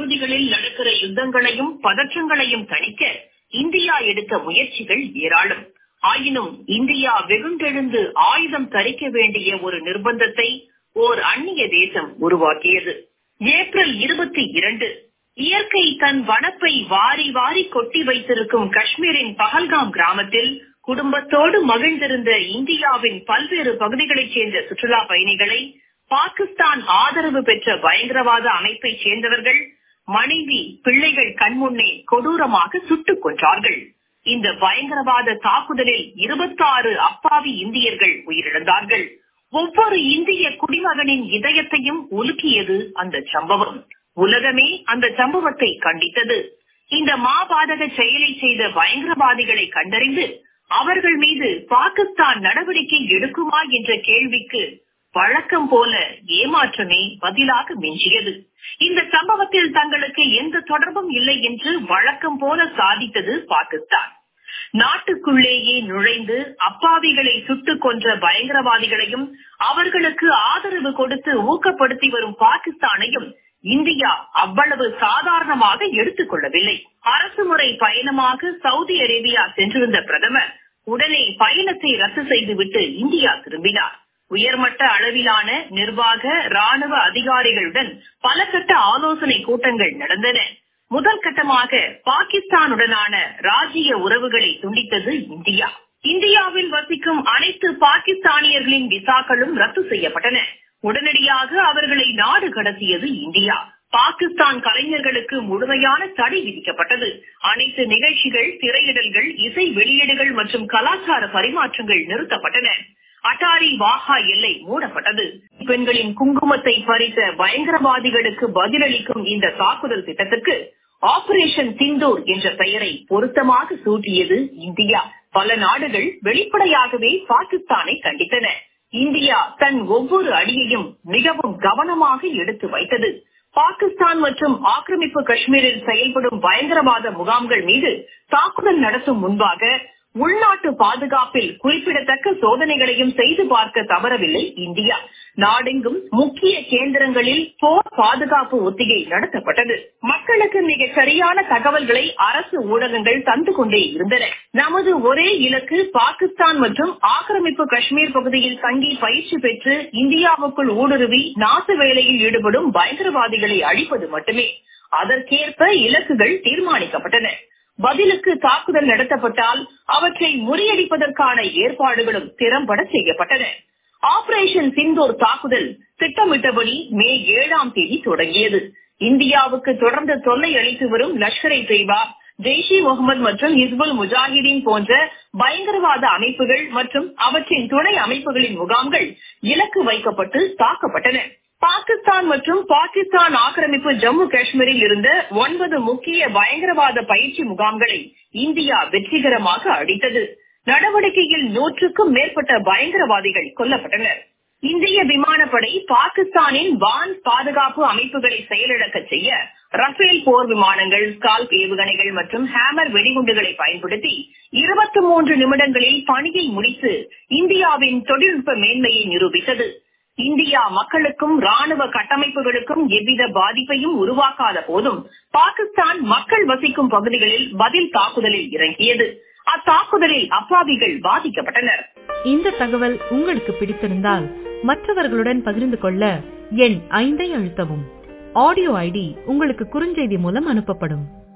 பகுதிகளில் நடக்கிற யுத்தங்களையும் பதற்றங்களையும் தணிக்க இந்தியா எடுத்த முயற்சிகள் ஏராளம் ஆயினும் இந்தியா வெகுண்டெழுந்து ஆயுதம் தரிக்க வேண்டிய ஒரு நிர்பந்தத்தை ஓர் அந்நிய தேசம் உருவாக்கியது ஏப்ரல் இருபத்தி இரண்டு இயற்கை தன் வனப்பை வாரி வாரி கொட்டி வைத்திருக்கும் காஷ்மீரின் பகல்காம் கிராமத்தில் குடும்பத்தோடு மகிழ்ந்திருந்த இந்தியாவின் பல்வேறு பகுதிகளைச் சேர்ந்த சுற்றுலா பயணிகளை பாகிஸ்தான் ஆதரவு பெற்ற பயங்கரவாத அமைப்பைச் சேர்ந்தவர்கள் மனைவி பிள்ளைகள் கண்முன்னே கொடூரமாக சுட்டுக் கொன்றார்கள் இந்த பயங்கரவாத தாக்குதலில் இருபத்தாறு அப்பாவி இந்தியர்கள் உயிரிழந்தார்கள் ஒவ்வொரு இந்திய குடிமகனின் இதயத்தையும் உலுக்கியது அந்த சம்பவம் உலகமே அந்த சம்பவத்தை கண்டித்தது இந்த மாபாதக செயலை செய்த பயங்கரவாதிகளை கண்டறிந்து அவர்கள் மீது பாகிஸ்தான் நடவடிக்கை எடுக்குமா என்ற கேள்விக்கு வழக்கம் போல ஏமாற்றமே பதிலாக மிஞ்சியது இந்த சம்பவத்தில் தங்களுக்கு எந்த தொடர்பும் இல்லை என்று வழக்கம் போல சாதித்தது பாகிஸ்தான் நாட்டுக்குள்ளேயே நுழைந்து அப்பாவிகளை சுட்டுக் கொன்ற பயங்கரவாதிகளையும் அவர்களுக்கு ஆதரவு கொடுத்து ஊக்கப்படுத்தி வரும் பாகிஸ்தானையும் இந்தியா அவ்வளவு சாதாரணமாக எடுத்துக் கொள்ளவில்லை அரசுமுறை பயணமாக சவுதி அரேபியா சென்றிருந்த பிரதமர் உடனே பயணத்தை ரத்து செய்துவிட்டு இந்தியா திரும்பினார் உயர்மட்ட அளவிலான நிர்வாக ராணுவ அதிகாரிகளுடன் பல கட்ட ஆலோசனை கூட்டங்கள் நடந்தன முதல் கட்டமாக பாகிஸ்தானுடனான ராஜ்ய உறவுகளை துண்டித்தது இந்தியா இந்தியாவில் வசிக்கும் அனைத்து பாகிஸ்தானியர்களின் விசாக்களும் ரத்து செய்யப்பட்டன உடனடியாக அவர்களை நாடு கடத்தியது இந்தியா பாகிஸ்தான் கலைஞர்களுக்கு முழுமையான தடை விதிக்கப்பட்டது அனைத்து நிகழ்ச்சிகள் திரையிடல்கள் இசை வெளியீடுகள் மற்றும் கலாச்சார பரிமாற்றங்கள் நிறுத்தப்பட்டன அட்டாரி வாகா எல்லை மூடப்பட்டது பெண்களின் குங்குமத்தை பறித்த பயங்கரவாதிகளுக்கு பதிலளிக்கும் இந்த தாக்குதல் திட்டத்துக்கு ஆபரேஷன் சிந்தூர் என்ற பெயரை பொருத்தமாக சூட்டியது இந்தியா பல நாடுகள் வெளிப்படையாகவே பாகிஸ்தானை கண்டித்தன இந்தியா தன் ஒவ்வொரு அடியையும் மிகவும் கவனமாக எடுத்து வைத்தது பாகிஸ்தான் மற்றும் ஆக்கிரமிப்பு காஷ்மீரில் செயல்படும் பயங்கரவாத முகாம்கள் மீது தாக்குதல் நடத்தும் முன்பாக உள்நாட்டு பாதுகாப்பில் குறிப்பிடத்தக்க சோதனைகளையும் செய்து பார்க்க தவறவில்லை இந்தியா நாடெங்கும் முக்கிய கேந்திரங்களில் போர் பாதுகாப்பு ஒத்திகை நடத்தப்பட்டது மக்களுக்கு மிக சரியான தகவல்களை அரசு ஊடகங்கள் தந்து கொண்டே இருந்தன நமது ஒரே இலக்கு பாகிஸ்தான் மற்றும் ஆக்கிரமிப்பு காஷ்மீர் பகுதியில் தங்கி பயிற்சி பெற்று இந்தியாவுக்குள் ஊடுருவி நாச வேலையில் ஈடுபடும் பயங்கரவாதிகளை அழிப்பது மட்டுமே அதற்கேற்ப இலக்குகள் தீர்மானிக்கப்பட்டன பதிலுக்கு தாக்குதல் நடத்தப்பட்டால் அவற்றை முறியடிப்பதற்கான ஏற்பாடுகளும் திறம்பட செய்யப்பட்டன ஆபரேஷன் சிந்தூர் தாக்குதல் திட்டமிட்டபடி மே ஏழாம் தேதி தொடங்கியது இந்தியாவுக்கு தொடர்ந்து தொல்லை அளித்து வரும் லஷ்கர் இ தொய்பா ஜெய்ஷ் இ முகமது மற்றும் ஹிஸ்புல் முஜாஹிதீன் போன்ற பயங்கரவாத அமைப்புகள் மற்றும் அவற்றின் துணை அமைப்புகளின் முகாம்கள் இலக்கு வைக்கப்பட்டு தாக்கப்பட்டன பாகிஸ்தான் மற்றும் பாகிஸ்தான் ஆக்கிரமிப்பு ஜம்மு காஷ்மீரில் இருந்த ஒன்பது முக்கிய பயங்கரவாத பயிற்சி முகாம்களை இந்தியா வெற்றிகரமாக அடித்தது நடவடிக்கையில் நூற்றுக்கும் மேற்பட்ட பயங்கரவாதிகள் கொல்லப்பட்டனர் இந்திய விமானப்படை பாகிஸ்தானின் வான் பாதுகாப்பு அமைப்புகளை செயலிழக்க செய்ய ரஃபேல் போர் விமானங்கள் ஸ்கால்ப் ஏவுகணைகள் மற்றும் ஹேமர் வெடிகுண்டுகளை பயன்படுத்தி இருபத்தி மூன்று நிமிடங்களில் பணியை முடித்து இந்தியாவின் தொழில்நுட்ப மேன்மையை நிரூபித்தது இந்தியா மக்களுக்கும் ராணுவ கட்டமைப்புகளுக்கும் எவ்வித பாதிப்பையும் உருவாக்காத போதும் பாகிஸ்தான் மக்கள் வசிக்கும் பகுதிகளில் பதில் தாக்குதலில் இறங்கியது அத்தாக்குதலில் அப்பாவிகள் பாதிக்கப்பட்டனர் இந்த தகவல் உங்களுக்கு பிடித்திருந்தால் மற்றவர்களுடன் பகிர்ந்து கொள்ள எண் ஐந்தை அழுத்தவும் ஆடியோ ஐடி உங்களுக்கு குறுஞ்செய்தி மூலம் அனுப்பப்படும்